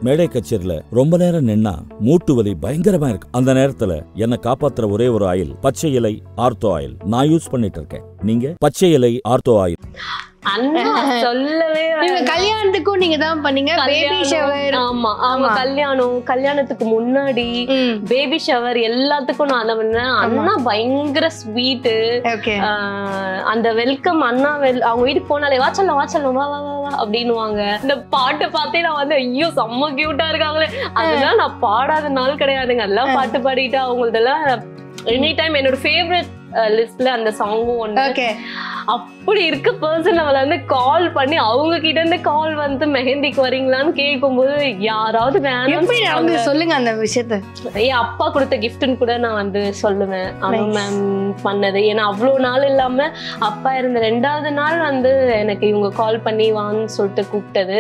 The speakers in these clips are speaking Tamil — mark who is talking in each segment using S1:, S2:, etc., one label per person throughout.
S1: மேடை கச்சேரியில ரொம்ப நேரம் நின்னா மூட்டு வலி பயங்கரமா இருக்கு அந்த நேரத்துல என்ன காப்பாத்துற ஒரே ஒரு ஆயில் பச்சை இலை ஆர்த்தோ ஆயில் நான் யூஸ் பண்ணிட்டு இருக்கேன் நீங்க பச்சை இலை ஆர்த்தோ ஆயில்
S2: அண்ணா சொல்லவே
S3: நீங்க
S2: வேணாம்.
S3: கல்யாணத்துக்கும் நீங்க தான் பண்ணீங்க பேபி
S2: கல்யாணம்,
S3: ஷவர்
S2: ஆமா ஆமா
S3: ஆமா.
S2: கல்யாணம் கல்யாணத்துக்கு முன்னாடி பேபி ஷவர் எல்லாத்துக்கும் நான் அதை பண்ணேன் அண்ணா பயங்கர ஸ்வீட்டு
S3: ஓகே
S2: அந்த வெல்கம் அண்ணா வெல் அவங்க வீட்டுக்கு போனாலே வா செல்லம் வா செல்லம் வா வா வா வா அப்படின்னுவாங்க இந்த பாட்டு பார்த்தே நான் வந்து ஐயோ செம்ம கியூட்டா இருக்காங்களே அதெல்லாம் நான் பாடாத நாள் கிடையாதுங்க எல்லாம் பாட்டு பாடிட்டு அவங்களதெல்லாம் எனி டைம் என்னோட ஃபேவரட் லிஸ்ட்ல அந்த சாங்கும் ஒண்ணு
S3: ஓகே
S2: அப்படி இருக்க பர்சன் நம்மள வந்து கால் பண்ணி அவங்க கிட்ட இருந்து கால் வந்து மெஹந்திக்கு வரீங்களான்னு கேட்கும்போது யாராவது
S3: எப்படி நடந்து
S2: வேணும்
S3: சொல்லுங்க அந்த விஷயத்த
S2: என் அப்பா கொடுத்த கிஃப்ட்னு கூட நான் வந்து சொல்லுவேன் அனு
S3: Nice.
S2: மேம் பண்ணது ஏன்னா அவ்வளோ நாள் இல்லாம அப்பா இருந்த ரெண்டாவது நாள் வந்து எனக்கு இவங்க கால் பண்ணி வான்னு சொல்லிட்டு கூப்பிட்டது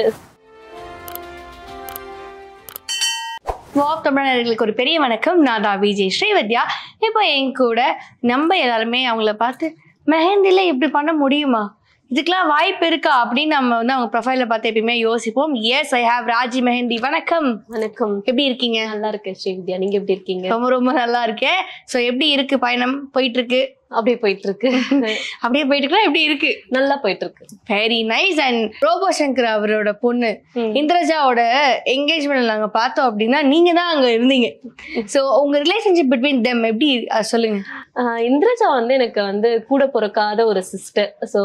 S3: வாப் தமிழர்களுக்கு ஒரு பெரிய வணக்கம் நான் தான் விஜய் ஸ்ரீவித்யா இப்போ என் கூட நம்ம எல்லாருமே அவங்கள பார்த்து மெஹந்தில இப்படி பண்ண முடியுமா இதுக்கெல்லாம் வாய்ப்பு இருக்கா அப்படின்னு நம்ம வந்து அவங்க ப்ரொஃபைல பார்த்து எப்பயுமே யோசிப்போம் yes I have Raji mehndi வணக்கம்
S2: வணக்கம்
S3: எப்படி இருக்கீங்க
S2: நல்லா இருக்கேன் ஸ்ரீவித்யா நீங்க எப்படி இருக்கீங்க
S3: ரொம்ப ரொம்ப நல்லா இருக்கேன் ஸோ எப்படி இருக்கு பயணம் போயிட்டு இருக்கு
S2: அப்படியே போயிட்டு இருக்கு
S3: அப்படியே போயிட்டு இருக்கலாம் எப்படி இருக்கு
S2: நல்லா போயிட்டு இருக்கு
S3: very nice and Robo Shankar அவரோட பொண்ணு
S2: ம்.
S3: இந்திரஜாவோட என்கேஜ்மெண்ட் நாங்க பார்த்தோம் அப்படின்னா நீங்க தான் அங்க இருந்தீங்க ஸோ உங்க ரிலேஷன்ஷிப் பிட்வீன் தெம் எப்படி அது சொல்லுங்க
S2: ஆஹ் இந்திரஜா வந்து எனக்கு வந்து கூட பிறக்காத ஒரு சிஸ்டர் ஸோ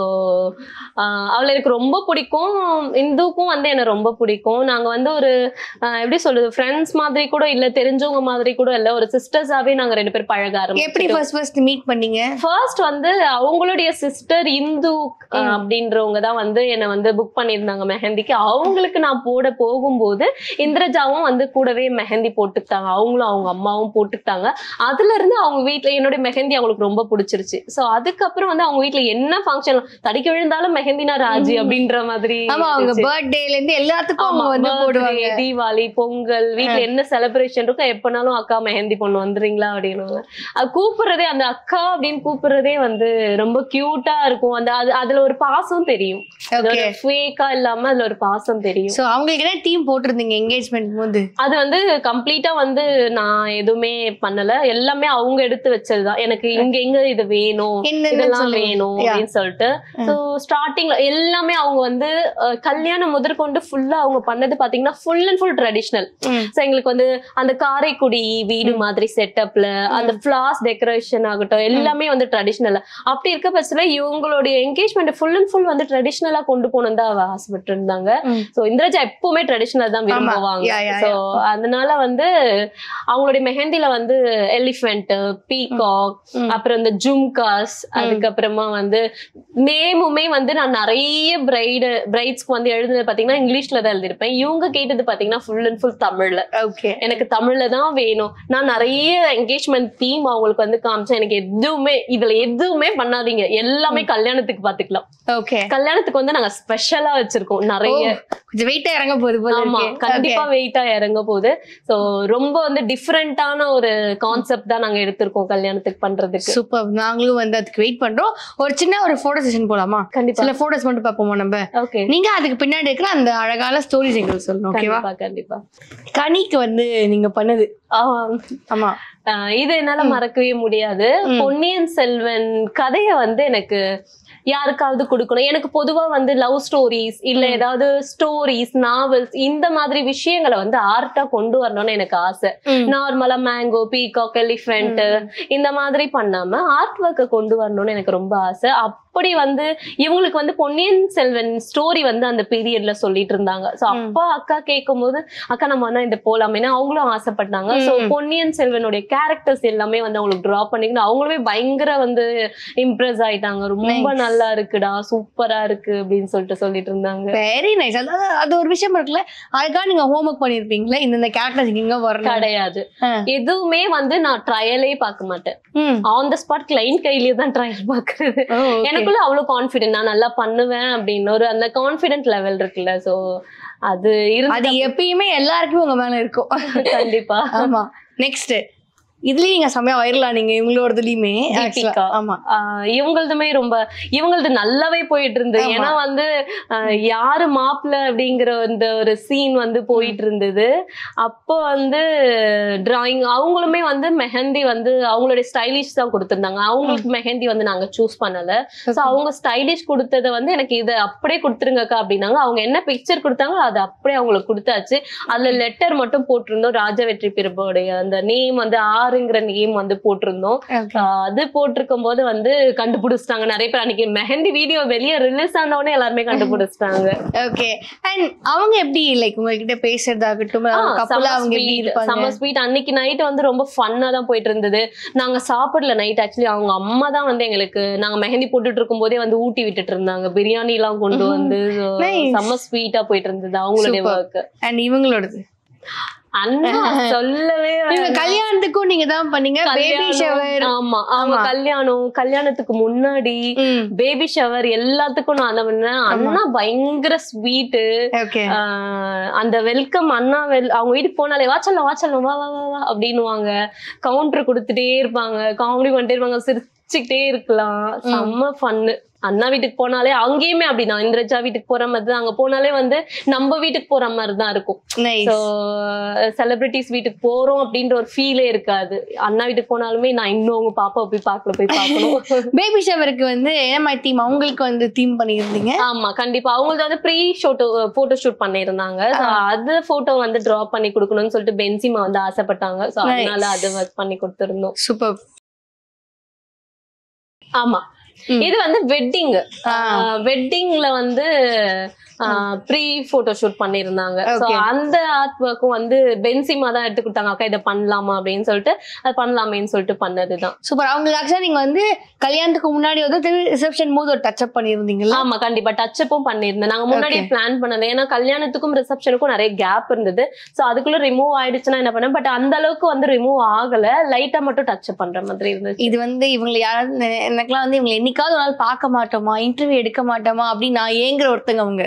S2: அவளை எனக்கு ரொம்ப பிடிக்கும் இந்துக்கும் வந்து என்னை ரொம்ப பிடிக்கும் நாங்கள் வந்து ஒரு ஆஹ் எப்படி சொல்றது ஃப்ரெண்ட்ஸ் மாதிரி கூட இல்லை தெரிஞ்சவங்க மாதிரி கூட இல்லை ஒரு சிஸ்டர்ஸாவே நாங்கள் ரெண்டு பேரும் பழக
S3: எப்படி
S2: ஆரம்பிச்சோம்
S3: ஃபர்ஸ்ட் ஃபர்ஸ்ட் மீட் பண்ணீங்க
S2: ஃபர்ஸ்ட் வந்து அவங்களுடைய சிஸ்டர் இந்து ஆஹ்,
S3: ம்.
S2: அப்படின்றவங்க தான் வந்து என்னை வந்து புக் பண்ணியிருந்தாங்க மெஹந்திக்கு அவங்களுக்கு நான் போட போகும்போது இந்திரஜாவும் வந்து கூடவே மெஹந்தி போட்டுக்கிட்டாங்க அவங்களும் அவங்க அம்மாவும் போட்டுக்கிட்டாங்க அதுல இருந்து அவங்க வீட்ல என்னுடைய மெஹந்தி அவங்களுக்கு ரொம்ப பிடிச்சிருச்சு சோ அதுக்கப்புறம் வந்து அவங்க வீட்ல என்ன ஃபங்க்ஷன் தடிக்க விழுந்தாலும் மெஹந்தினா ராஜி
S3: ம்.
S2: அப்படின்ற மாதிரி
S3: ஆமா அவங்க
S2: இருந்துச்சு.
S3: பர்த்டேல இருந்து எல்லாத்துக்கும்
S2: ஆமா,
S3: அவங்க வந்து
S2: birthday,
S3: போடுவாங்க
S2: தீபாவளி பொங்கல் வீட்ல என்ன செலிப்ரேஷன் இருக்கோ எப்பனாலும் அக்கா மெஹந்தி பொண்ணு வந்துறீங்களா அப்படின்னு அது கூப்பிடுறதே அந்த அக்கா அப்படின்னு கூப்பிடுறதே வந்து ரொம்ப கியூட்டா இருக்கும் அந்த அது அதுல ஒரு பாசம் தெரியும்
S3: ஓகே
S2: ஃபேக்கா இல்லாம அதுல ஒரு பாசம் தெரியும்
S3: ஸோ அவங்களுக்கு என்ன டீம் போட்டிருந்தீங்க என்கேஜ்மெண்ட் போது
S2: அது வந்து கம்ப்ளீட்டா வந்து நான் எதுவுமே பண்ணல எல்லாமே அவங்க எடுத்து வச்சதுதான் எனக்கு இங்க எங்க இது வேணும்
S3: என்னென்ன
S2: இதெல்லாம்
S3: சொல்லுங்க
S2: வேணும்
S3: Yeah.
S2: அப்படின்னு சொல்லிட்டு ஸோ ஸ்டார்டிங்ல எல்லாமே அவங்க வந்து அஹ், கல்யாணம் முதற்கொண்டு ஃபுல்லா அவங்க பண்ணது பாத்தீங்கன்னா ஃபுல் அண்ட் ஃபுல் ட்ரெடிஷ்னல்
S3: ம்.
S2: ஸோ எங்களுக்கு வந்து அந்த காரைக்குடி வீடு மாதிரி செட்டப்ல அந்த ஃபிளாஸ் டெக்கரேஷன் ஆகட்டும் எல்லாமே வந்து ட்ரெடிஷ்னல் அப்படி இருக்க பட்சத்துல இவங்களுடைய என்கேஜ்மெண்ட் ஃபுல் அண்ட் ஃபுல் வந்து ட்ரெடிஷ்னலா கொண்டு போகணும் தான் அவ ஆசைப்பட்டு இருந்தாங்க
S3: ம்.
S2: ஸோ இந்திரஜா எப்பவுமே ட்ரெடிஷ்னல் தான்
S3: ஆமா.
S2: விரும்புவாங்க
S3: Yeah, yeah,
S2: ஸோ அதனால வந்து அவங்களுடைய மெஹந்தில வந்து எலிஃபென்ட் பீகாக்
S3: ம்.
S2: அப்புறம் இந்த ஜும்காஸ் அதுக்கப்புறமா வந்து நேமுமே வந்து நான் நிறைய பிரைடு பிரைட்ஸ்க்கு வந்து எழுதுனது பாத்தீங்கன்னா இங்கிலீஷ்ல தான் எழுதிருப்பேன் இவங்க கேட்டது பாத்தீங்கன்னா ஃபுல் அண்ட் ஃபுல் தமிழ்ல
S3: ஓகே
S2: எனக்கு தமிழ்ல தான் வேணும் நான் நிறைய என்கேஜ்மெண்ட் தீம் அவங்களுக்கு வந்து காமிச்சேன் எனக்கு எதுவுமே இதுல எதுவுமே பண்ணாதீங்க எல்லாமே கல்யாணத்துக்கு பாத்துக்கலாம்
S3: ஓகே
S2: கல்யாணத்துக்கு வந்து நாங்க ஸ்பெஷலா வச்சிருக்கோம் நிறைய
S3: கொஞ்சம் வெயிட்டா இறங்க போகுது போல
S2: ஆமா
S3: இருக்கு.
S2: கண்டிப்பா வெயிட்டா இறங்க போகுது சோ ரொம்ப வந்து டிஃப்ரெண்டான ஒரு கான்செப்ட் தான் நாங்க எடுத்திருக்கோம் கல்யாணத்துக்கு பண்றதுக்கு
S3: சூப்பர் நாங்களும் வந்து அதுக்கு வெயிட் பண்றோம் ஒரு சின்ன ஒரு போட்டோ செஷன் போலாமா
S2: கண்டிப்பா
S3: சில போட்டோஸ் மட்டும் பார்ப்போமா நம்ம
S2: ஓகே
S3: நீங்க அதுக்கு பின்னாடி இருக்கிற அந்த அழகான ஸ்டோரிஸ் எங்களுக்கு சொல்லணும் ஓகேவா
S2: கண்டிப்பா கண்டிப்பா
S3: கனிக்கு வந்து நீங்க பண்ணது
S2: ஆஹ்
S3: ஆமா
S2: ஆஹ் இது என்னால மறக்கவே முடியாது
S3: ம்.
S2: பொன்னியின் செல்வன் கதைய வந்து எனக்கு யாருக்காவது கொடுக்கணும் எனக்கு பொதுவா வந்து லவ் ஸ்டோரிஸ் இல்ல ஏதாவது ஸ்டோரிஸ் நாவல்ஸ் இந்த மாதிரி விஷயங்களை வந்து ஆர்ட்டா கொண்டு வரணும்னு எனக்கு ஆசை
S3: ம்.
S2: நார்மலா மேங்கோ பீகாக் எலிஃபென்ட் இந்த மாதிரி பண்ணாம ஆர்ட் ஒர்க்கை கொண்டு வரணும்னு எனக்கு ரொம்ப ஆசை அப்படி வந்து இவங்களுக்கு வந்து பொன்னியின் செல்வன் ஸ்டோரி வந்து அந்த பீரியட்ல சொல்லிட்டு இருந்தாங்க சோ அப்பா அக்கா கேட்கும் போது அக்கா நம்ம வந்து இந்த போலாமேன்னு அவங்களும் ஆசைப்பட்டாங்க சோ
S3: ம்.
S2: பொன்னியின் செல்வனுடைய கேரக்டர்ஸ் எல்லாமே வந்து அவங்களுக்கு டிரா பண்ணிக்கணும் அவங்களுமே பயங்கர வந்து இம்ப்ரெஸ் ஆயிட்டாங்க ரொம்ப
S3: Nice.
S2: நல்லா இருக்குடா சூப்பரா இருக்கு அப்படின்னு சொல்லிட்டு சொல்லிட்டு இருந்தாங்க
S3: வெரி நைஸ் அதாவது அது ஒரு விஷயம் இருக்குல்ல அதுக்காக நீங்க ஹோம்ஒர்க் பண்ணிருப்பீங்களா இந்த கேரக்டர்ஸ் இங்க வரணும்
S2: கிடையாது
S3: ஆ.
S2: எதுவுமே வந்து நான் ட்ரையலே பார்க்க மாட்டேன்
S3: ம்.
S2: ஆன் த ஸ்பாட் கிளைண்ட் கையிலேயே தான் ட்ரையல் பாக்குறது
S3: ஓ, okay.
S2: எனக்குள்ள அவ்வளவு கான்பிடென்ட் நான் நல்லா பண்ணுவேன் அப்படின்னு ஒரு அந்த கான்பிடென்ட் லெவல் இருக்குல்ல சோ அது
S3: அது
S2: இருந்து
S3: எப்பயுமே எல்லாருக்குமே உங்க மேல இருக்கும்
S2: கண்டிப்பா
S3: ஆமா நெக்ஸ்ட் இதுலயும் நீங்க செம்மையா வைரலா நீங்க இவங்களோடதுலயுமே
S2: தீபிகா.
S3: ஆமா
S2: ஆஹ் இவங்களதுமே ரொம்ப இவங்களது நல்லாவே போயிட்டு இருந்தது
S3: ஆமா.
S2: ஏன்னா வந்து ஆஹ் யாரு மாப்பிள்ள அப்படிங்கிற இந்த ஒரு சீன் வந்து போயிட்டு இருந்தது அப்போ வந்து டிராயிங் அவங்களுமே வந்து மெஹந்தி வந்து அவங்களுடைய ஸ்டைலிஷ் தான் கொடுத்திருந்தாங்க அவங்களுக்கு மெஹந்தி வந்து நாங்க சூஸ் பண்ணல சோ அவங்க ஸ்டைலிஷ் கொடுத்ததை வந்து எனக்கு இதை அப்படியே கொடுத்துருங்கக்கா அப்படின்னாங்க அவங்க என்ன பிக்சர் கொடுத்தாங்களோ அதை அப்படியே அவங்களுக்கு கொடுத்தாச்சு அதுல லெட்டர் மட்டும் போட்டிருந்தோம் ராஜா வெற்றி பிரபுடைய அந்த நேம் வந்து ஆறுங்கிற நேம் வந்து போட்டிருந்தோம்
S3: Okay.
S2: ஆஹ் அது போட்டிருக்கும் போது வந்து கண்டுபிடிச்சிட்டாங்க நிறைய பேர் அன்னைக்கு மெஹந்தி வீடியோ வெளியே ரிலீஸ் ஆன உடனே எல்லாருமே கண்டுபிடிச்சிட்டாங்க
S3: ஓகே அண்ட் அவங்க எப்படி லைக் உங்ககிட்ட பேசுறதாகட்டும் கப்பலா அவங்க எப்படி இருப்பாங்க
S2: செம்ம ஸ்வீட் அன்னைக்கு நைட் வந்து ரொம்ப ஃபன்னா தான் போயிட்டு இருந்தது நாங்க சாப்பிடல நைட் ஆக்சுவலி அவங்க அம்மா தான் வந்து எங்களுக்கு நாங்க மெஹந்தி போட்டுட்டு இருக்கும் போதே வந்து ஊட்டி விட்டுட்டு இருந்தாங்க பிரியாணி எல்லாம் கொண்டு
S3: Mhm.
S2: வந்து so
S3: Nice.
S2: செம்ம ஸ்வீட்டா போயிட்டு இருந்தது அவங்களுடைய
S3: Super.
S2: ஒர்க்
S3: அண்ட் இவங்களோடது
S2: அண்ணா சொல்லவே
S3: இவங்க
S2: வேணாம்.
S3: கல்யாணத்துக்கும் நீங்க தான் பண்ணீங்க பேபி
S2: கல்யாணம்,
S3: ஷவர்
S2: ஆமா அவங்க
S3: ஆமா.
S2: கல்யாணம் கல்யாணத்துக்கு முன்னாடி பேபி ஷவர் எல்லாத்துக்கும் நான் தான் பண்ணேன் அண்ணா பயங்கர ஸ்வீட்டு
S3: ஓகே
S2: அந்த வெல்கம் அண்ணா வெல் அவங்க வீட்டுக்கு போனாலே வாச்சல்லாம் வாச்சல்லாம் வா வா வா வா அப்படின்னுவாங்க கவுண்டர் கொடுத்துட்டே இருப்பாங்க காமெடி பண்ணிட்டே இருப்பாங்க சிரிச்சுக்கிட்டே இருக்கலாம் செம்ம ஃபன்னு அண்ணா வீட்டுக்கு போனாலே அங்கேயுமே அப்படிதான் இந்திரஜா வீட்டுக்கு போற மாதிரி தான் அங்க போனாலே வந்து நம்ம வீட்டுக்கு போற மாதிரி தான் இருக்கும்
S3: நைஸ்
S2: ஸோ செலிபிரிட்டிஸ் வீட்டுக்கு போறோம் அப்படின்ற ஒரு ஃபீலே இருக்காது அண்ணா வீட்டுக்கு போனாலுமே நான் இன்னும் அவங்க பாப்பாவை போய் பார்க்கல போய் பார்க்கணும்
S3: பேபி ஷவருக்கு வந்து என்ன மாதிரி தீம் அவங்களுக்கு வந்து தீம் பண்ணியிருந்தீங்க
S2: ஆமா கண்டிப்பா அவங்களுக்கு வந்து ப்ரீ ஷோட்டோ போட்டோ ஷூட் பண்ணியிருந்தாங்க So, அது போட்டோ வந்து டிரா பண்ணி கொடுக்கணும்னு சொல்லிட்டு பென்சிமா வந்து ஆசைப்பட்டாங்க சோ
S3: Nice.
S2: அதனால அது ஒர்க் பண்ணி கொடுத்திருந்தோம்
S3: சூப்பர்
S2: ஆமா
S3: ம்.
S2: இது வந்து வெட்டிங் வெட்டிங்ல வந்து ப்ரீ போட்டோ ஷூட் பண்ணியிருந்தாங்க சோ
S3: Okay.
S2: அந்த ஆர்ட் ஒர்க்கும் வந்து பென்சிமா தான் எடுத்து கொடுத்தாங்க அக்கா இதை பண்ணலாமா அப்படின்னு சொல்லிட்டு அது பண்ணலாமேன்னு சொல்லிட்டு பண்ணதுதான்
S3: சூப்பர் அவங்களுக்கு ஆக்சுவலா நீங்க வந்து கல்யாணத்துக்கு முன்னாடி வந்து ரிசப்ஷன் போது ஒரு டச் அப் பண்ணியிருந்தீங்களா
S2: ஆமா கண்டிப்பா டச் அப்பும் பண்ணிருந்தேன் நாங்க முன்னாடியே
S3: Okay.
S2: பிளான் பண்ணது ஏன்னா கல்யாணத்துக்கும் ரிசப்ஷனுக்கும் நிறைய கேப் இருந்தது சோ அதுக்குள்ள ரிமூவ் ஆயிடுச்சுன்னா என்ன பண்ணேன் பட் அந்த அளவுக்கு வந்து ரிமூவ் ஆகல லைட்டா மட்டும் டச் அப் பண்ற மாதிரி இருந்துச்சு
S3: இது வந்து இவங்களை யாராவது நெ- எனக்கெல்லாம் வந்து இவங்களை என்னைக்காவது ஒரு நாள் பார்க்க மாட்டோமா இன்டர்வியூ எடுக்க மாட்டோமா அப்படின்னு நான் ஏங்குற ஒருத்தங்க அவங்க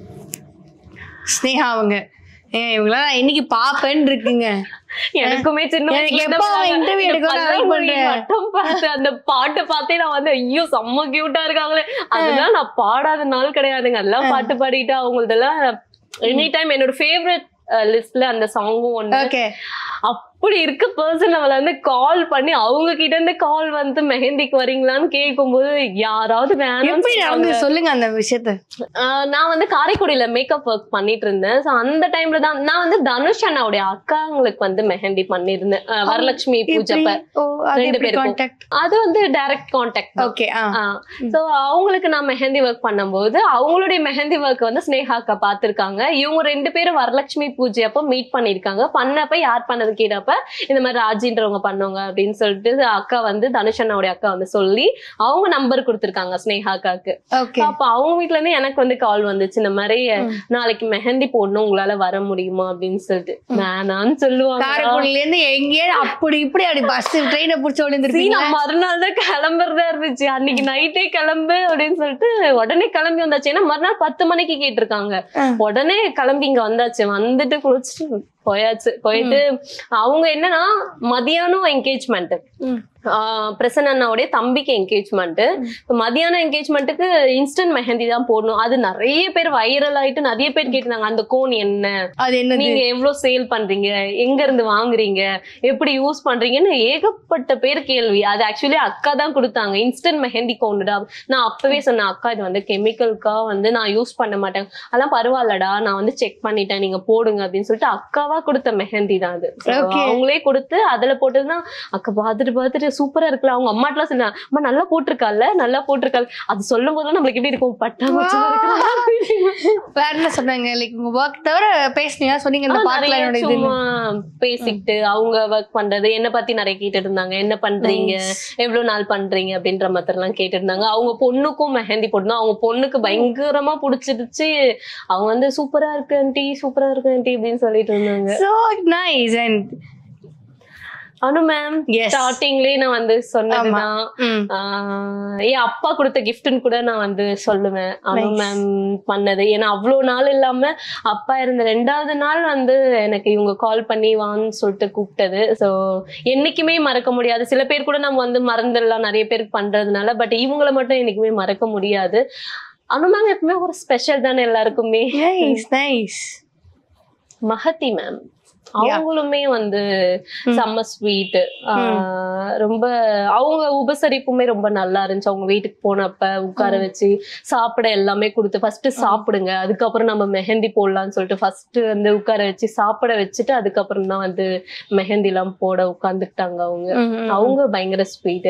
S3: ஸ்னேகா அவங்க ஏன் இவங்களாம் நான் என்னைக்கு பாப்பேன்னு இருக்குங்க
S2: எனக்குமே சின்ன
S3: எனக்கு
S2: வயசுல
S3: எப்ப அவன்
S2: இருந்து
S3: interview
S2: இந்த
S3: எடுக்க நான்
S2: பல்லாங்குழி
S3: பண்றேன்.
S2: மட்டும் பார்த்து அந்த பாட்டை பார்த்தே நான் வந்து ஐயோ செம்ம கியூட்டா இருக்காங்களே அதெல்லாம் நான் பாடாத நாள் கிடையாதுங்க அதெல்லாம் பாட்டு பாடிட்டு அவங்களதெல்லாம் எனி டைம் என்னோட ஃபேவரட் லிஸ்ட்ல அந்த சாங்கும் ஒண்ணு
S3: ஓகே
S2: அப்படி இருக்க பர்சன் அவளை வந்து கால் பண்ணி அவங்க கிட்ட இருந்து கால் வந்து மெஹந்திக்கு வரீங்களான்னு கேட்கும்போது யாராவது வேணும்னு
S3: எப்படி
S2: சொல்லுவாங்க.
S3: நடந்து சொல்லுங்க அந்த விஷயத்த
S2: ஆஹ் நான் வந்து காரைக்குடியில மேக்கப் ஒர்க் பண்ணிட்டு இருந்தேன் சோ அந்த டைம்ல தான் நான் வந்து தனுஷ் அண்ணாவுடைய அக்காங்களுக்கு வந்து மெஹந்தி பண்ணிருந்தேன் ஆஹ் வரலட்சுமி பூஜப்ப
S3: ஓ அது
S2: ரெண்டு
S3: எப்படி
S2: பேருக்கும்.
S3: கான்டாக்ட்
S2: அது வந்து டைரக்ட் கான்டாக்ட்
S3: ஓகே ஆ
S2: சோ அவங்களுக்கு நான் மெஹந்தி ஒர்க் பண்ணும்போது அவங்களுடைய மெஹந்தி ஒர்க் வந்து ஸ்னேகா அக்கா பார்த்திருக்காங்க இவங்க ரெண்டு பேரும் வரலட்சுமி பூஜை அப்போ மீட் பண்ணிருக்காங்க பண்ணப்ப யார் பண்ணது கேட்டப்ப இந்த மாதிரி ராஜின்றவங்க பண்ணவங்க அப்படின்னு சொல்லிட்டு அக்கா வந்து தனுஷ் அண்ணாவுடைய அக்கா வந்து சொல்லி அவங்க நம்பர் கொடுத்திருக்காங்க ஸ்னேகா அக்காக்கு
S3: ஓகே
S2: அப்ப அவங்க வீட்ல இருந்து எனக்கு வந்து கால் வந்துச்சு இந்த மாதிரி
S3: ம்.
S2: நாளைக்கு மெஹந்தி போடணும் உங்களால வர முடியுமா அப்படின்னு சொல்லிட்டு வேணான்னு சொல்லுவாங்க
S3: காரைக்குடில இருந்து எங்கேயே அப்படி இப்படி அப்படி பஸ் ட்ரெயினை பிடிச்ச
S2: சரி,
S3: விழுந்துருப்பீங்க
S2: நான் மறுநாள் தான் கிளம்புறதா இருந்துச்சு அன்னைக்கு நைட்டே கிளம்பு அப்படின்னு சொல்லிட்டு உடனே கிளம்பி வந்தாச்சு ஏன்னா மறுநாள் பத்து மணிக்கு கேட்டிருக்காங்க
S3: ஆ.
S2: உடனே கிளம்பி இங்க வந்தாச்சு வந்துட்டு குளிச்சுட்டு போயாச்சு போயிட்டு அவங்க என்னன்னா மதியானம் என்கேஜ்மெண்ட்
S3: ம்.
S2: பிரசன் அண்ணாவுடைய தம்பிக்கு என்கேஜ்மெண்ட் மதியானம் என்கேஜ்மெண்ட்டுக்கு இன்ஸ்டன்ட் மெஹந்தி தான் போடணும் அது நிறைய பேர் வைரல் ஆயிட்டு நிறைய பேர் கேட்டிருந்தாங்க அந்த கோன் என்ன
S3: அது என்னது
S2: நீங்க எவ்வளவு சேல் பண்றீங்க எங்க இருந்து வாங்குறீங்க எப்படி யூஸ் பண்றீங்கன்னு ஏகப்பட்ட பேர் கேள்வி அது ஆக்சுவலி அக்கா தான் கொடுத்தாங்க இன்ஸ்டன்ட் மெஹந்தி கோண்டுடா நான் அப்பவே சொன்னேன் அக்கா இது வந்து கெமிக்கல்க்கா வந்து நான் யூஸ் பண்ண மாட்டேன் அதெல்லாம் பரவாயில்லடா நான் வந்து செக் பண்ணிட்டேன் நீங்க போடுங்க அப்படின்னு சொல்லிட்டு அக்காவா கொடுத்த மெஹந்தி தான் அது So,
S3: Okay.
S2: அவங்களே கொடுத்து அதுல போட்டதுதான் அக்கா பார்த்துட்டு பார்த்துட்டு சூப்பரா இருக்குல்ல அவங்க அம்மாட்டெல்லாம் சொன்னாங்க அம்மா நல்லா போட்டிருக்கால நல்லா போட்டிருக்காள் அது சொல்லும் போதெல்லாம் நம்மளுக்கு எப்படி இருக்கும் பட்டா
S3: வேற என்ன சொன்னாங்க லைக் உங்க ஒர்க் தவிர பேசுனீங்க சொன்னீங்க இந்த
S2: ஆ,
S3: பாட்டுல
S2: நிறைய
S3: என்னோட இது
S2: சும்மா பேசிக்கிட்டு அவங்க ஒர்க் பண்றது என்ன பத்தி நிறைய கேட்டுட்டு இருந்தாங்க என்ன பண்றீங்க எவ்வளவு நாள் பண்றீங்க அப்படின்ற மாதிரி எல்லாம் கேட்டுட்டு இருந்தாங்க அவங்க பொண்ணுக்கும் மெஹந்தி போடணும் அவங்க பொண்ணுக்கு பயங்கரமா புடிச்சிருச்சு அவங்க வந்து சூப்பரா இருக்கு ஆண்டி சூப்பரா இருக்கு ஆண்டி அப்படின்னு சொல்லிட்டு இருந்தாங்க
S3: so nice and
S2: Anu ma'am
S3: Yes.
S2: ஸ்டார்டிங்லயே நான் வந்து சொன்னதுதான்
S3: ம்.
S2: ஆஹ் என் அப்பா கொடுத்த கிஃப்ட்னு கூட நான் வந்து சொல்லுவேன் அனு
S3: Nice.
S2: மேம் பண்ணது ஏன்னா அவ்வளோ நாள் இல்லாம அப்பா இருந்த ரெண்டாவது நாள் வந்து எனக்கு இவங்க கால் பண்ணி வான்னு சொல்லிட்டு கூப்பிட்டது ஸோ என்னைக்குமே மறக்க முடியாது சில பேர் கூட நம்ம வந்து மறந்துடலாம் நிறைய பேருக்கு பண்றதுனால பட் இவங்கள மட்டும் என்னைக்குமே மறக்க முடியாது அனு மேம் எப்பவுமே ஒரு ஸ்பெஷல் தானே எல்லாருக்குமே
S3: நைஸ் நைஸ்
S2: மஹதி மேம் அவங்களுமே வந்து செம்ம ஸ்வீட் ரொம்ப அவங்க உபசரிப்புமே ரொம்ப நல்லா இருந்துச்சு அவங்க வீட்டுக்கு போனப்ப உட்கார வச்சு சாப்பிட எல்லாமே கொடுத்து ஃபர்ஸ்ட் சாப்பிடுங்க அதுக்கப்புறம் நம்ம மெஹந்தி போடலாம்னு சொல்லிட்டு ஃபர்ஸ்ட் வந்து உட்கார வச்சு சாப்பிட வச்சுட்டு அதுக்கப்புறம் தான் வந்து மெஹந்தி எல்லாம் போட உட்காந்துக்கிட்டாங்க அவங்க அவங்க பயங்கர ஸ்வீட்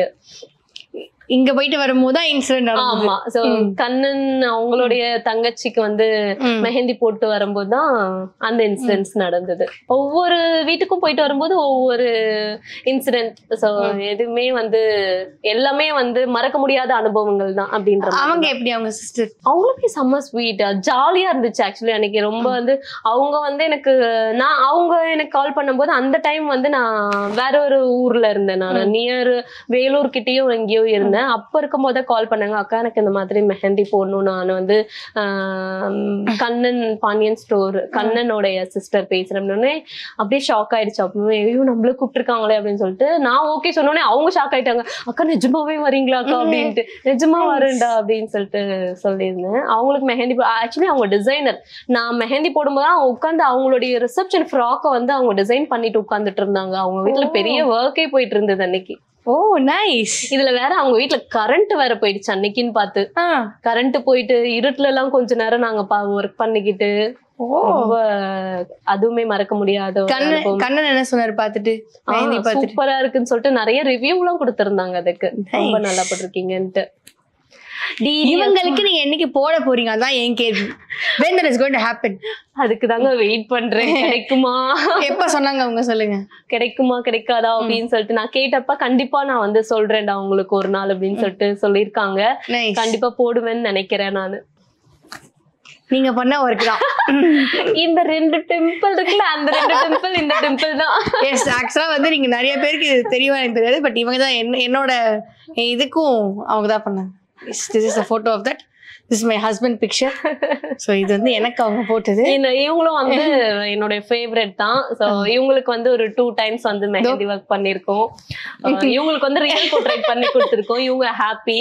S3: இங்க போயிட்டு வரும்போது தான் இன்சிடென்ட் நடந்தது
S2: ஆமா சோ
S3: ம்.
S2: கண்ணன் அவங்களுடைய தங்கச்சிக்கு வந்து
S3: ம்.
S2: மெஹந்தி போட்டு வரும்போது தான் அந்த இன்சிடென்ட்ஸ் நடந்தது ஒவ்வொரு வீட்டுக்கும் போயிட்டு வரும்போது ஒவ்வொரு இன்சிடென்ட் சோ எதுவுமே வந்து எல்லாமே வந்து மறக்க முடியாத அனுபவங்கள் தான் அப்படின்ற மாதிரி
S3: அவங்க
S2: தான்.
S3: எப்படி அவங்க சிஸ்டர்
S2: அவங்களுமே செம்ம ஸ்வீட்டா ஜாலியா இருந்துச்சு ஆக்சுவலி அன்னைக்கு ரொம்ப வந்து அவங்க வந்து எனக்கு நான் அவங்க எனக்கு கால் பண்ணும்போது அந்த டைம் வந்து நான் வேற ஒரு ஊர்ல இருந்தேன் நான் நியர் வேலூர் கிட்டயும் எங்கேயோ இருந்தேன் அப்ப இருக்கும் போதே கால் பண்ணாங்க அக்கா எனக்கு இந்த மாதிரி மெஹந்தி போடணும் நான் வந்து ஆம், கண்ணன் பாண்டியன் ஸ்டோர் கண்ணனுடைய சிஸ்டர் பேசுறேன்னு அப்படியே ஷாக் ஆயிடுச்சு அப்பவே ஐயோ நம்மள கூப்பிட்டுருக்காங்களே அப்படின்னு சொல்லிட்டு நான் ஓகே சொன்னோடனே அவங்க ஷாக் ஆயிட்டாங்க அக்கா நிஜமாவே வரீங்களா அக்கா அப்படின்ட்டு நிஜமா வரேன்டா அப்படின்னு சொல்லிட்டு சொல்லியிருந்தேன் அவங்களுக்கு மெஹந்தி ஆக்சுவலி அவங்க டிசைனர் நான் மெஹந்தி போடும்போது அவங்க உட்காந்து அவங்களுடைய ரிசப்ஷன் ஃப்ராக்கை வந்து அவங்க டிசைன் பண்ணிட்டு உட்காந்துட்டு இருந்தாங்க அவங்க வீட்ல பெரிய ஒர்க்கே போயிட்டு இருந்தது அன்னைக்கு
S3: ஓ நைஸ்
S2: இதுல வேற அவங்க வீட்ல கரண்ட் வேற போயிடுச்சு அன்னைக்குன்னு பார்த்து
S3: ஆ
S2: கரண்ட் போயிட்டு இருட்டுல எல்லாம் கொஞ்ச நேரம் நாங்க ஒர்க் பண்ணிக்கிட்டு
S3: ஓ
S2: ரொம்ப அதுவுமே மறக்க முடியாத ஒரு
S3: கண்ணன்
S2: அனுபவம்.
S3: கண்ணன் என்ன சொன்னாரு பார்த்துட்டு
S2: ஆ,
S3: மெஹந்தி பார்த்துட்டு
S2: சூப்பரா இருக்குன்னு சொல்லிட்டு நிறைய ரிவ்யூ எல்லாம் கொடுத்திருந்தாங்க அதுக்கு ரொம்ப
S3: Nice.
S2: நல்லா போட்டிருக்கீங்கன்ட்டு
S3: இவங்களுக்கு நீங்க என்னைக்கு போட போறீங்க அதான் என் கேள்வி when that is going to happen
S2: அதுக்கு தாங்க வெயிட் பண்றேன் கிடைக்குமா
S3: எப்ப சொன்னாங்க அவங்க சொல்லுங்க
S2: கிடைக்குமா கிடைக்காதா அப்படின்னு சொல்லிட்டு நான் கேட்டப்ப கண்டிப்பா நான் வந்து சொல்றேன்டா உங்களுக்கு ஒரு நாள் அப்படின்னு சொல்லிட்டு சொல்லியிருக்காங்க
S3: நைஸ்
S2: கண்டிப்பா போடுவேன்னு நினைக்கிறேன் நானு
S3: நீங்க பண்ண ஒர்க் தான்
S2: இந்த ரெண்டு டெம்பிள் இருக்குல்ல அந்த ரெண்டு டெம்பிள் இந்த டெம்பிள் தான்
S3: எஸ் ஆக்சுவலா வந்து நீங்க நிறைய பேருக்கு இது தெரியுமா எனக்கு தெரியாது பட் இவங்க தான் என்ன- என்னோட இதுக்கும் அவங்க தான் பண்ணாங்க this is a photo of that this my husband picture so இது வந்து எனக்கு அவங்க போட்டது
S2: இந்த இவங்களும் வந்து என்னுடைய ஃபேவரட் தான் சோ இவங்களுக்கு வந்து ஒரு டூ டைம்ஸ் வந்து மெஹந்தி ஒர்க் பண்ணிருக்கோம் அஹ் இவங்களுக்கு வந்து ரியல் போர்ட்ரேட் பண்ணி கொடுத்துருக்கோம் இவங்க ஹாப்பி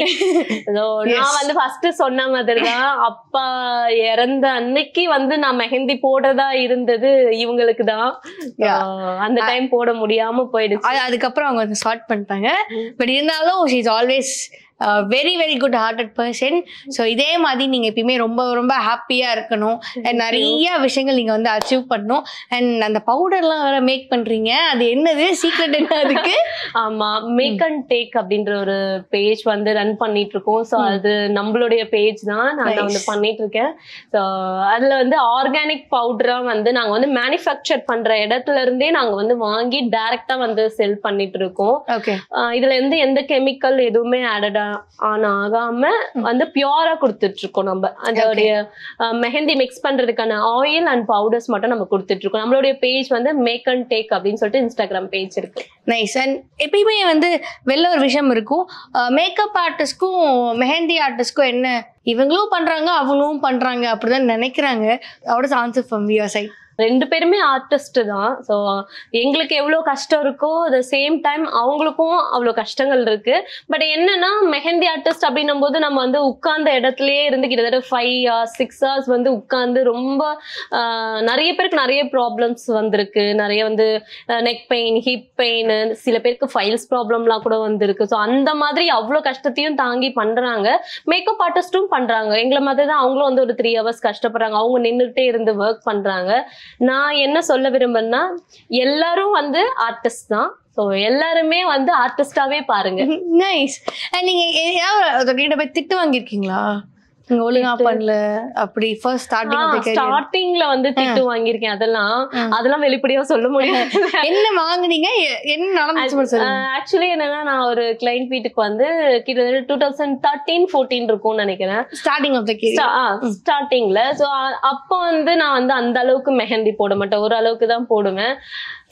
S2: நான் வந்து ஃபர்ஸ்ட் சொன்ன மாதிரி தான் அப்பா இறந்த அன்னைக்கு வந்து நான் மெஹந்தி போடுறதா இருந்தது இவங்களுக்கு தான்
S3: Yeah.
S2: அஹ் அந்த டைம் போட முடியாம போயிடுச்சு
S3: அது அதுக்கப்புறம் அவங்க வந்து ஸ்டார்ட் பண்ணிட்டாங்க பட் இருந்தாலும் she is always very very good hearted person so இதே மாதிரி நீங்கள் எப்பயுமே ரொம்ப ரொம்ப ஹாப்பியாக இருக்கணும் அண்ட் நிறைய விஷயங்கள் நீங்கள் வந்து அச்சீவ் பண்ணணும் அண்ட் அந்த பவுடர்லாம் வேற மேக் பண்ணுறீங்க அது என்னது சீக்ரெட் என்ன அதுக்கு
S2: ஆமா மேக் அண்ட் டேக் அப்படின்ற ஒரு பேஜ் வந்து ரன் பண்ணிட்டு இருக்கோம் சோ அது நம்மளுடைய பேஜ் தான் நான்
S3: Nice.
S2: வந்து பண்ணிட்டு இருக்கேன் ஸோ அதுல வந்து ஆர்கானிக் பவுடரா வந்து நாங்க வந்து மேனுஃபேக்சர் பண்ற இடத்துல இருந்தே நாங்க வந்து வாங்கி டைரக்டா வந்து செல் பண்ணிட்டு இருக்கோம்
S3: ஓகே
S2: ஆஹ் இதுல இருந்து எந்த கெமிக்கல் எதுவுமே ஆடட் ஆன் ஆகாம வந்து பியூரா கொடுத்துட்டு இருக்கோம் நம்ம அதோடைய ஆஹ் மெஹந்தி மிக்ஸ் பண்றதுக்கான ஆயில் அண்ட் பவுடர்ஸ் மட்டும் நம்ம கொடுத்துட்டு இருக்கோம் நம்மளுடைய பேஜ் வந்து மேக் அண்ட் டேக் அப்படின்னு சொல்லிட்டு இன்ஸ்டாகிராம் பேஜ் இருக்கு
S3: நைஸ் அண்ட் எப்பயுமே வந்து வெளில ஒரு விஷயம் இருக்கும் மேக்கப் ஆர்டிஸ்ட்க்கும் மெஹந்தி ஆர்டிஸ்ட்க்கும் என்ன இவங்களும் பண்றாங்க அவங்களும் பண்றாங்க அப்படிதான் நினைக்கிறாங்க அவட ஆன்சர் ஃப்ரம் யுவர் சைட்
S2: ரெண்டு பேருமே ஆர்டிஸ்ட் தான் ஸோ எங்களுக்கு எவ்வளோ கஷ்டம் இருக்கோ அட் சேம் டைம் அவங்களுக்கும் அவ்வளோ கஷ்டங்கள் இருக்கு பட் என்னன்னா மெஹந்தி ஆர்டிஸ்ட் அப்படின்னும் போது நம்ம வந்து உட்கார்ந்த இடத்துலயே இருந்து கிட்டத்தட்ட ஃபைவ் ஹவர்ஸ் சிக்ஸ் ஹவர்ஸ் வந்து உட்கார்ந்து ரொம்ப ஆஹ், நிறைய பேருக்கு நிறைய ப்ராப்ளம்ஸ் வந்திருக்கு நிறைய வந்து நெக் பெயின் ஹிப் பெயின் சில பேருக்கு ஃபைல்ஸ் ப்ராப்ளம்லாம் கூட வந்திருக்கு ஸோ அந்த மாதிரி அவ்வளோ கஷ்டத்தையும் தாங்கி பண்றாங்க மேக்கப் ஆர்டிஸ்ட்டும் பண்றாங்க எங்களை மாதிரி தான் அவங்களும் வந்து ஒரு த்ரீ ஹவர்ஸ் கஷ்டப்படுறாங்க அவங்க நின்றுட்டே இருந்து ஒர்க் பண்றாங்க நான் என்ன சொல்ல விரும்புறேன்னா எல்லாரும் வந்து ஆர்டிஸ்ட் தான் ஸோ எல்லாருமே வந்து ஆர்டிஸ்டாவே பாருங்க
S3: நைஸ் நீங்க யாராவது போய் திட்டு வாங்கியிருக்கீங்களா நீங்க ஒழுங்கா பண்ணல அப்படி ஃபர்ஸ்ட் ஸ்டார்டிங்
S2: ஸ்டார்டிங்ல வந்து திட்டு வாங்கியிருக்கேன் அதெல்லாம் அதெல்லாம் வெளிப்படையா சொல்ல முடியாது
S3: என்ன வாங்குனீங்க எ- என்ன நடந்துச்சு மட்டும் சொல்லுங்க
S2: ஆக்சுவலி என்னன்னா நான் ஒரு கிளைண்ட் வீட்டுக்கு வந்து கிட்டத்தட்ட டூ தௌசண்ட் தேர்ட்டீன் ஃபோர்டீன் இருக்கும்னு நினைக்கிறேன்
S3: ஸ்டார்டிங் ஆஃப் த கே
S2: ஸ்டார்டிங்ல ஸோ அப்போ வந்து நான் வந்து அந்த அளவுக்கு மெஹந்தி போட மாட்டேன் ஒரு அளவுக்கு தான் போடுவேன்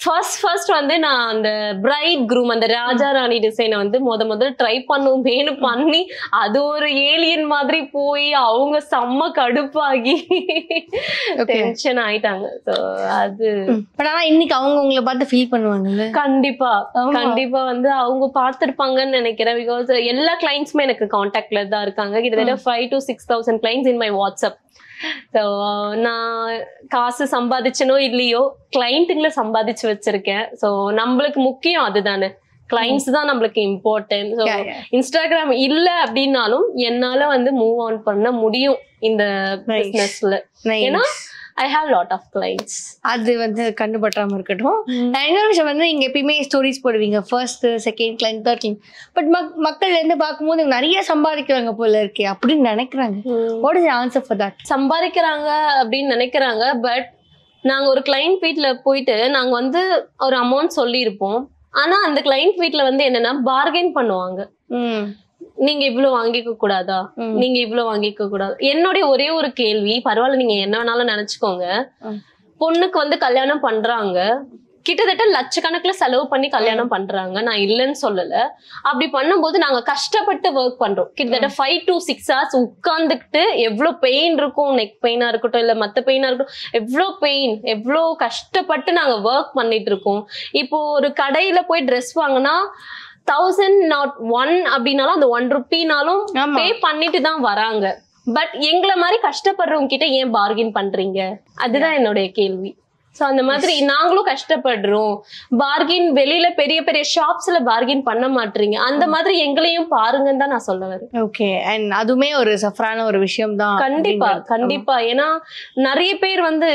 S2: ஃபர்ஸ்ட் ஃபர்ஸ்ட் வந்து நான் அந்த பிரைட் குரூம் அந்த ராஜா ராணி டிசைனை வந்து முத முதல்ல ட்ரை பண்ணுவேன்னு பண்ணி அது ஒரு ஏலியன் மாதிரி போய் அவங்க செம்ம கடுப்பாகி
S3: Okay.
S2: டென்ஷன் ஆயிட்டாங்க ஸோ அது
S3: பட் ஆனா இன்னைக்கு அவங்க உங்களை பார்த்து ஃபீல் பண்ணுவாங்கல்ல
S2: கண்டிப்பா
S3: ஆமா.
S2: கண்டிப்பா வந்து அவங்க பார்த்திருப்பாங்கன்னு நினைக்கிறேன் பிகாஸ் எல்லா கிளைண்ட்ஸுமே எனக்கு காண்டாக்ட்ல தான் இருக்காங்க கிட்டத்தட்ட five to six thousand clients in my WhatsApp so நான் காசு சம்பாதிச்சனோ இல்லையோ கிளைண்ட்டுங்களை சம்பாதிச்சு வச்சிருக்கேன் ஸோ நம்மளுக்கு முக்கியம் அதுதானே கிளைண்ட்ஸ் தான் நம்மளுக்கு important so
S3: Yeah, yeah.
S2: Instagram இல்ல அப்படின்னாலும் என்னால வந்து மூவ் ஆன் பண்ண முடியும் இந்த
S3: Nice.
S2: பிசினஸ்ல
S3: Nice.
S2: ஏன்னா I have lot of clients
S3: அது வந்து கண்டுபற்றாம இருக்கட்டும் நான் இன்னொரு விஷயம் வந்து நீங்க எப்பயுமே ஸ்டோரிஸ் போடுவீங்க first second client third client but மக் மக்கள் இருந்து பார்க்கும்போது இவங்க நிறைய சம்பாதிக்கிறாங்க போல இருக்கே அப்படின்னு நினைக்கிறாங்க what is answer for that
S2: சம்பாதிக்கிறாங்க அப்படின்னு நினைக்கிறாங்க பட் நாங்க ஒரு கிளைண்ட் வீட்ல போயிட்டு நாங்க வந்து ஒரு அமௌண்ட் சொல்லியிருப்போம் ஆனா அந்த கிளைண்ட் வீட்ல வந்து என்னன்னா பார்கெயின் பண்ணுவாங்க
S3: ம்
S2: நீங்க இவ்வளவு வாங்கிக்க கூடாதா
S3: ம்.
S2: நீங்க இவ்வளவு வாங்கிக்க கூடாது என்னுடைய ஒரே ஒரு கேள்வி பரவாயில்ல நீங்க என்ன வேணாலும் நினைச்சுக்கோங்க
S3: ம்.
S2: பொண்ணுக்கு வந்து கல்யாணம் பண்றாங்க கிட்டத்தட்ட லட்சக்கணக்குல செலவு பண்ணி கல்யாணம் பண்றாங்க நான் இல்லைன்னு சொல்லல அப்படி பண்ணும்போது நாங்க கஷ்டப்பட்டு ஒர்க் பண்றோம் கிட்டத்தட்ட ஃபைவ் டு சிக்ஸ் ஹவர்ஸ் உட்கார்ந்துக்கிட்டு எவ்வளவு பெயின் இருக்கும் நெக் பெயினா இருக்கட்டும் இல்ல மத்த பெயினா இருக்கட்டும் எவ்வளோ பெயின் எவ்வளோ கஷ்டப்பட்டு நாங்க ஒர்க் பண்ணிட்டு இருக்கோம் இப்போ ஒரு கடையில போய் ட்ரெஸ் வாங்கினா தௌசண்ட் நாட் ஒன் அப்படின்னாலும் அந்த ஒன் ருப்பினாலும்
S3: ஆமா
S2: பே பண்ணிட்டு தான் வராங்க பட் எங்களை மாதிரி கஷ்டப்படுறவங்க கிட்ட ஏன் பார்கெயின் பண்றீங்க அதுதான் என்னுடைய கேள்வி சோ அந்த மாதிரி நாங்களும் கஷ்டப்படுறோம் பார்கெயின் வெளியில பெரிய பெரிய ஷாப்ஸ்ல பார்கெயின் பண்ண மாட்டீங்க அந்த மாதிரி எங்களையும் பாருங்கன்னு தான் நான் சொல்ல வரேன்
S3: ஓகே அண்ட் அதுவுமே ஒரு சஃபரான ஒரு விஷயம் தான்
S2: கண்டிப்பா கண்டிப்பா ஏன்னா நிறைய பேர் வந்து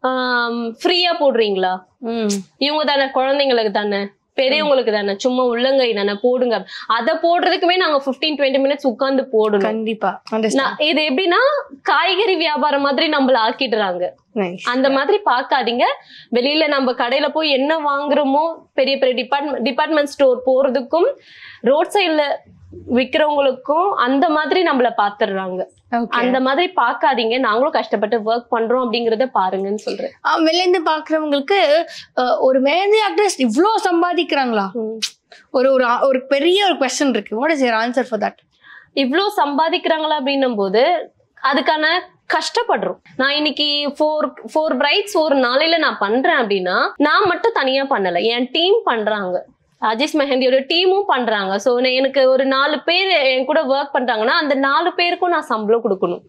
S2: ஃப்ரீயா போடுறீங்களா
S3: ம்
S2: இவங்க தானே குழந்தைங்களுக்கு தானே பெரியவங்களுக்கு தானே சும்மா உள்ளங்கை தானே போடுங்க அத போடுறதுக்குமே நாங்க 15 டுவெண்ட்டி மினிட்ஸ் உட்கார்ந்து போடணும்
S3: கண்டிப்பா understand.
S2: நான் இது எப்படின்னா காய்கறி வியாபாரம் மாதிரி நம்மள ஆக்கிடுறாங்க
S3: Nice.
S2: அந்த மாதிரி பார்க்காதீங்க வெளியில நம்ம கடையில போய் என்ன வாங்குறோமோ பெரிய பெரிய டிபார்ட்மெண்ட் டிபார்ட்மெண்ட் ஸ்டோர் போறதுக்கும் ரோட் சைடுல விக்கிறவங்களுக்கும் அந்த மாதிரி நம்மள பாத்துடுறாங்க
S3: Okay.
S2: அந்த மாதிரி பார்க்காதீங்க நாங்களும் கஷ்டப்பட்டு ஒர்க் பண்றோம் அப்படிங்கறத பாருங்கன்னு சொல்றேன்
S3: ஆ, வெளில இருந்து பாக்குறவங்களுக்கு அஹ், ஒரு மெஹந்தி ஆர்டிஸ்ட் இவ்ளோ சம்பாதிக்கிறாங்களா ஒரு ஒரு ஆ- ஒரு பெரிய ஒரு கொஸ்டின் இருக்கு what is your answer for that
S2: இவ்ளோ சம்பாதிக்கிறாங்களா அப்படின்னும் போது அதுக்கான கஷ்டப்படுறோம் நான் இன்னைக்கு ஃபோர் ஃபோர் பிரைட்ஸ் ஒரு நாளையில நான் பண்றேன் அப்படின்னா நான் மட்டும் தனியா பண்ணல என் டீம் பண்றாங்க அஜிஸ் மெஹந்தியோட டீமும் பண்றாங்க ஸோ எனக்கு ஒரு நாலு பேர் என் கூட ஒர்க் பண்றாங்கன்னா அந்த நாலு பேருக்கும் நான் சம்பளம் கொடுக்கணும்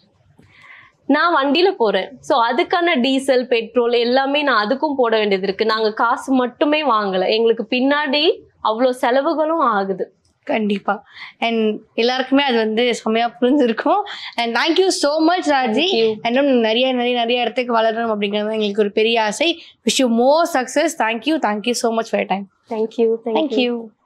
S2: நான் வண்டியில போறேன் ஸோ அதுக்கான டீசல் பெட்ரோல் எல்லாமே நான் அதுக்கும் போட வேண்டியது இருக்கு நாங்க காசு மட்டுமே வாங்கல எங்களுக்கு பின்னாடி அவ்வளோ செலவுகளும் ஆகுது
S3: கண்டிப்பா அண்ட் எல்லாருக்குமே அது வந்து செம்மையா புரிஞ்சிருக்கும் and thank you so much Raji
S2: Thank you.
S3: இன்னும் நிறைய நிறைய நிறைய இடத்துக்கு வளரணும் அப்படிங்கிறது எங்களுக்கு ஒரு பெரிய ஆசை wish you more success thank you thank you so much for time
S2: thank you
S3: thank you